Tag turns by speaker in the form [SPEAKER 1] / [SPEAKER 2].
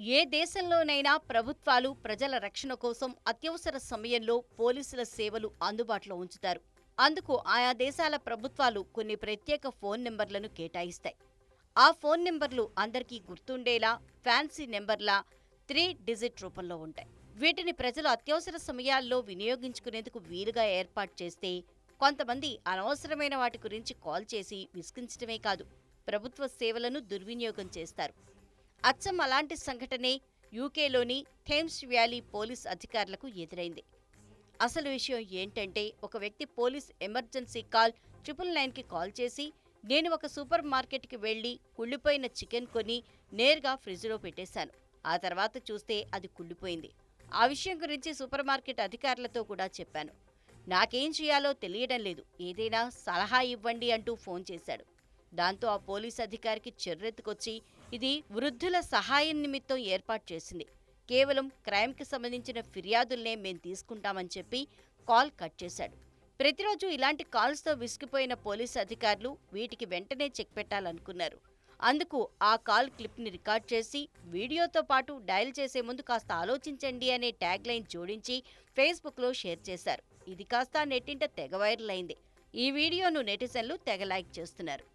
[SPEAKER 1] ఏ దేశంలోనైనా ప్రభుత్వాలు ప్రజల రక్షణ కోసం అత్యవసర సమయంలో పోలీసుల సేవలు అందుబాటులో ఉంచుతారు అందుకు ఆయా దేశాల ప్రభుత్వాలు కొన్ని ప్రత్యేక ఫోన్ నెంబర్లను కేటాయిస్తాయి ఆ ఫోన్ నెంబర్లు అందరికీ గుర్తుండేలా ఫ్యాన్సీ నెంబర్లా త్రీ డిజిట్ రూపంలో ఉంటాయి వీటిని ప్రజలు అత్యవసర సమయాల్లో వినియోగించుకునేందుకు వీలుగా ఏర్పాటు చేస్తే కొంతమంది అనవసరమైన వాటి గురించి కాల్ చేసి విసిగించడమే కాదు ప్రభుత్వ సేవలను దుర్వినియోగం చేస్తారు అచ్చం అలాంటి సంఘటనే యూకేలోని థేమ్స్ వ్యాలీ పోలీస్ అధికారులకు ఎదురైంది అసలు విషయం ఏంటంటే ఒక వ్యక్తి పోలీస్ ఎమర్జెన్సీ కాల్ ట్రిపుల్ నైన్కి కాల్ చేసి నేను ఒక సూపర్ మార్కెట్కి వెళ్ళి కుళ్ళిపోయిన చికెన్ కొని నేరుగా ఫ్రిడ్జ్లో పెట్టేశాను ఆ తర్వాత చూస్తే అది కుళ్ళిపోయింది ఆ విషయం గురించి సూపర్ మార్కెట్ అధికారులతో కూడా చెప్పాను నాకేం చేయాలో తెలియడం లేదు ఏదైనా సలహా ఇవ్వండి అంటూ ఫోన్ చేశాడు దాంతో ఆ పోలీస్ అధికారికి చెర్రెత్తుకొచ్చి ఇది వృద్ధుల సహాయం నిమిత్తం ఏర్పాటు చేసింది కేవలం క్రైమ్కి సంబంధించిన ఫిర్యాదుల్నే మేం తీసుకుంటామని చెప్పి కాల్ కట్ చేశాడు ప్రతిరోజు ఇలాంటి కాల్స్తో విసిగిపోయిన పోలీసు అధికారులు వీటికి వెంటనే చెక్ పెట్టాలనుకున్నారు అందుకు ఆ కాల్ క్లిప్ని రికార్డ్ చేసి వీడియోతో పాటు డయల్ చేసే ముందు కాస్త ఆలోచించండి అనే ట్యాగ్ లైన్ జోడించి ఫేస్బుక్లో షేర్ చేశారు ఇది కాస్త నెట్టింట తెగ వైరల్ అయింది ఈ వీడియోను నెటిజన్లు తెగ లైక్ చేస్తున్నారు